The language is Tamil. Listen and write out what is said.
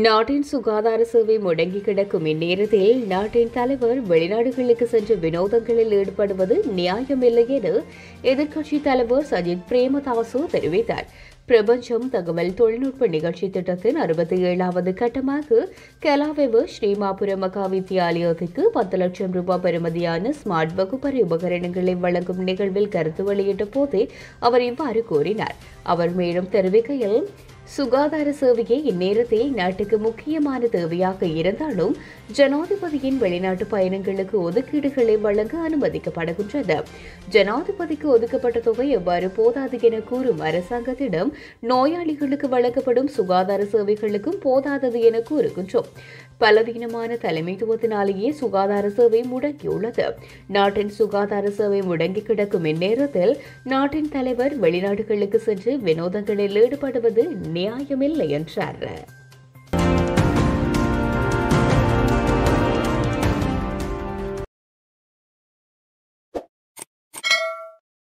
நாட்டின் சுகாதார சேவை முடங்கி கிடக்கும் இந்நேரத்தில் நாட்டின் தலைவர் வெளிநாடுகளுக்கு சென்று வினோதங்களில் ஈடுபடுவது நியாயமில்லை என எதிர்க்கட்சித் தலைவர் சஜித் பிரேமதாசு தெரிவித்தார் பிரபஞ்சம் தகவல் தொழில்நுட்ப நிகழ்ச்சி திட்டத்தின் அறுபத்தி ஏழாவது கட்டமாக கலாவெவு ஸ்ரீமாபுரம் மகா வித்தியாலயத்திற்கு பத்து லட்சம் ரூபாய் பெறுமதியான ஸ்மார்ட் வகுப்பறை உபகரணங்களை வழங்கும் நிகழ்வில் கருத்து வெளியிட்ட போதே அவர் இவ்வாறு கூறினார் அவர் மேலும் தெரிவிக்கையில் சுகாதார சேவையே இந்நேரத்தில் நாட்டுக்கு முக்கியமான தேவையாக இருந்தாலும் ஜனாதிபதியின் வெளிநாட்டு பயணங்களுக்கு ஒதுக்கீடுகளை வழங்க அனுமதிக்கப்படுகின்றது ஜனாதிபதிக்கு ஒதுக்கப்பட்ட தொகை எவ்வாறு போதாது என கூறும் அரசாங்கத்திடம் நோயாளிகளுக்கு வழங்கப்படும் சுகாதார சேவைகளுக்கும் போதாதது என கூறுகின்றோம் பலவீனமான தலைமைத்துவத்தினாலேயே சுகாதார சேவை முடங்கியுள்ளது நாட்டின் சுகாதார சேவை முடங்கி கிடக்கும் இந்நேரத்தில் நாட்டின் தலைவர் வெளிநாடுகளுக்கு சென்று வினோதங்களில் ஈடுபடுவது நியாயமில்லை என்றார்